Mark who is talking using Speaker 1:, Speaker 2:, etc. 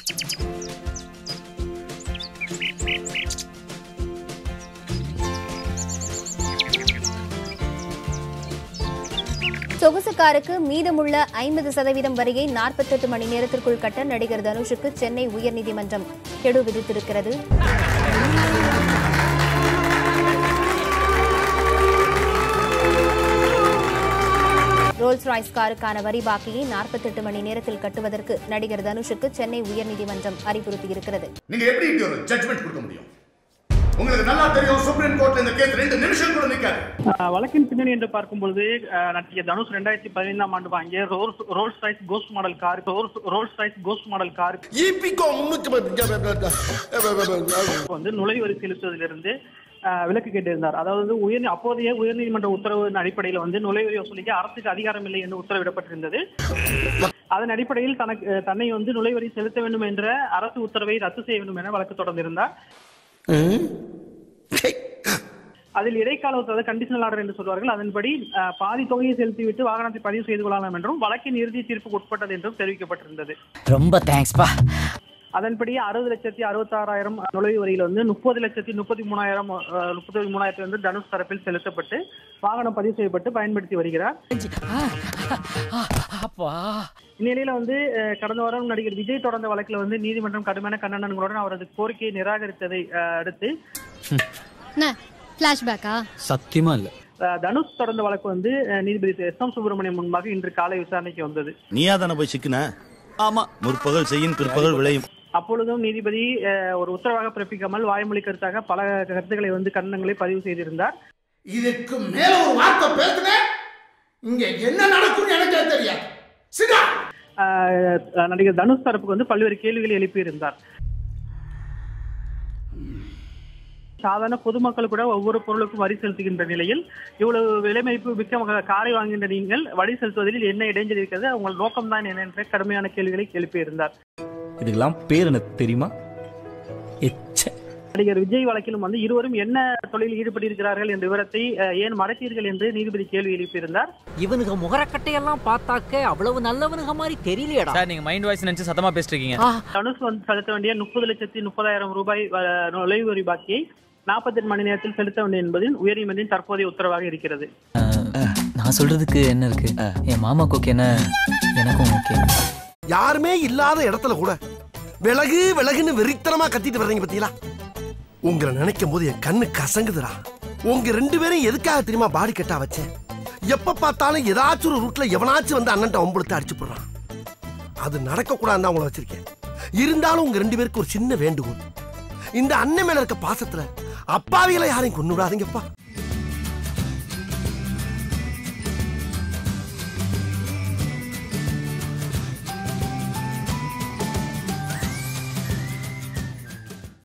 Speaker 1: சொகுசு காருக்கு மீதமுள்ள ஐம்பது சதவீதம் வரியை நாற்பத்தெட்டு மணி நேரத்திற்குள் கட்ட நடிகர் தனுஷுக்கு சென்னை உயர்நீதிமன்றம் கெடு விதித்திருக்கிறது ரோல்ஸ் ராய்ஸ் காருக்கான வரி பாக்கியை நாற்பத்தெட்டு மணி நேரத்தில் கட்டுவதற்கு நடிகர் தனுஷுக்கு சென்னை உயர்நீதிமன்றம் அறிவுறுத்தியிருக்கிறது
Speaker 2: நீங்க எப்படி இப்படி ஒரு ஜட்மெண்ட் கொடுக்க முடியும் உங்களுக்கு நல்லா தெரியும் சுப்ரீம் கோர்ட்ல இந்த கேஸ் ரெண்டு நிமிஷம் கூட நிக்காது
Speaker 3: ஆஹ் வழக்கின் பின்னணி என்று பார்க்கும்பொழுது ஆஹ் நடிகர் தனுஷ் ரெண்டாயிரத்தி பதினைந்தாம் ஆண்டு வாங்கிய Rolls Rolls Royce Ghost model car Rolls Rolls Royce Ghost model car
Speaker 4: ஈபிகோ முன்னூத்தி
Speaker 3: வந்து நுழைவரி செலுத்துவதிலிருந்து ஆஹ் விலக்கு கேட்டிருந்தார் அதாவது உயர் அப்போதைய உயர்நீதிமன்ற உத்தரவின் அடிப்படையில் வந்து நுழைவரி வசூலிக்க அரசுக்கு அதிகாரம் இல்லை என்று உத்தரவிடப்பட்டிருந்தது அதன் அடிப்படையில் தனக்கு தன்னை வந்து நுழைவரி செலுத்த வேண்டும் என்ற அரசு உத்தரவை ரத்து செய்ய வேண்டும் என வழக்கு தொடர்ந்திருந்தார் அதில் இடைக்கால உத்தரவு கண்டிஷனல் ஆர்டர் என்று சொல்வார்கள் அதன்படி அஹ், பாதி தொகையை செலுத்திவிட்டு வாகனத்தை பதிவு செய்து கொள்ளலாம் என்றும் வழக்கின் இறுதி தீர்ப்புக்கு உட்பட்டது என்றும் தெரிவிக்கப்பட்டிருந்தது
Speaker 5: ரொம்ப தேங்க்ஸ்பா
Speaker 3: அதன்படி அறுபது லட்சத்தி அறுபத்தாறாயிரம் நுழைவு வரியில் வந்து முப்பது லட்சத்தி முப்பத்தி மூணாயிரம் அஹ், முப்பத்தி மூணாயிரத்தி வந்து தனுஷ் தரப்பில் செலுத்தப்பட்டு வாகனம் பதிவு செய்யப்பட்டு பயன்படுத்தி வருகிறார்
Speaker 5: அப்பா
Speaker 3: இந்நிலையில வந்து அஹ், கடந்த வாரம் நடிகர் விஜய் தொடர்ந்த வழக்கில் வந்து நீதிமன்றம் கடுமையான கண்டனங்களுடன் அவரது கோரிக்கையை நிராகரித்ததை அஹ், அடுத்து
Speaker 6: ஃபிளாஷ்பேக்கா
Speaker 5: சத்தியமா இல்ல
Speaker 3: அஹ், தனுஷ் தொடர்ந்த வழக்கு வந்து அஹ், நீதிபதி எஸ் எம் சுப்பிரமணியம் முன்பாக இன்று காலை விசாரணைக்கு வந்தது
Speaker 7: நீயா தானே போய் சிக்கின
Speaker 5: ஆமா
Speaker 7: முற்பகல் செய்யும் பிற்பகல் விளையும்
Speaker 3: அப்பொழுதும் நீதிபதி அஹ், ஒரு உத்தரவாக பிறப்பிக்காமல் வாய்மொழி கருத்தாக பல கருத்துக்களை வந்து கண்டனங்களை பதிவு செய்திருந்தார்
Speaker 2: இதுக்கு மேல ஒரு வார்த்தை பேசுனேன் இங்க என்ன நடக்கும்னு எனக்கே தெரியாது சிதா
Speaker 3: அஹ், நடிகர் தனுஷ் தரப்புக்கு வந்து பல்வேறு கேள்விகளை எழுப்பியிருந்தார் சாதாரண பொதுமக்கள் கூட ஒவ்வொரு பொருளுக்கும் வரி செலுத்துகின்ற நிலையில் இவ்வளவு விலை மதிப்பு மிக்க மக- காரை வாங்குகின்ற நீங்கள் வரி செலுத்துவதில் என்ன இடைஞ்சல் இருக்கிறது உங்கள் நோக்கம் தான் என்ன என்ற கடுமையான கேள்விகளை எழுப்பியிருந்தார்
Speaker 5: இதுக்கெல்லாம் பேர் எனக்கு தெரியுமா எச்ச
Speaker 3: நடிகர் விஜய் வழக்கிலும் வந்து இருவரும் என்ன தொழிலில் ஈடுபட்டிருக்கிறார்கள் என்ற விவரத்தை அஹ், ஏன் மறைத்தீர்கள் என்று நீதிபதி கேள்வி எழுப்பியிருந்தார்
Speaker 8: இவனுங்க முகரக்கட்டையெல்லாம் பார்த்தாக்க அவ்வளவு நல்லவனுங்க மாதிரி தெரியலையடா
Speaker 5: சார் நீங்க மைண்ட் வாய்ஸ் நினைச்சு சத்தமா பேசிட்டு இருக்கீங்க
Speaker 3: தனுஷ் வந்து செலுத்த வேண்டிய முப்பது லட்சத்தி முப்பதாயிரம் ரூபாய் அஹ், நுழைவு வரி பாக்கியை நாற்பத்தெட்டு மணி நேரத்தில் செலுத்த வேண்டும் என்பதில் உயர்நீதிமன்றின் தற்போதைய உத்தரவாக இருக்கிறது
Speaker 5: நான் சொல்றதுக்கு என்ன இருக்கு என் மாமாக்கு ஓகே என்ன எனக்கும் ஓகே
Speaker 4: யாருமே இல்லாத இடத்துல கூட விலகு விலகுன்னு வெறித்தனமா கத்திட்டு வர்றீங்க பத்தீங்களா உங்களை நினைக்கும் போது என் கண்ணு கசங்குதுடா உங்க ரெண்டு பேரும் எதுக்காக தெரியுமா பாடி கட்டா வச்சேன் எப்ப பார்த்தாலும் ஏதாச்சும் ஒரு ரூட்ல எவனாச்சும் வந்து அண்ணன்ட்ட ஒம்பளுத்து அடிச்சு போடுறான் அது நடக்க கூடாதுன்னு உங்களை வச்சிருக்கேன் இருந்தாலும் உங்க ரெண்டு பேருக்கு ஒரு சின்ன வேண்டுகோள் இந்த அண்ணன் மேல இருக்க பாசத்துல அப்பாவிகளை யாரையும் கொண்டு விடாதீங்கப்பா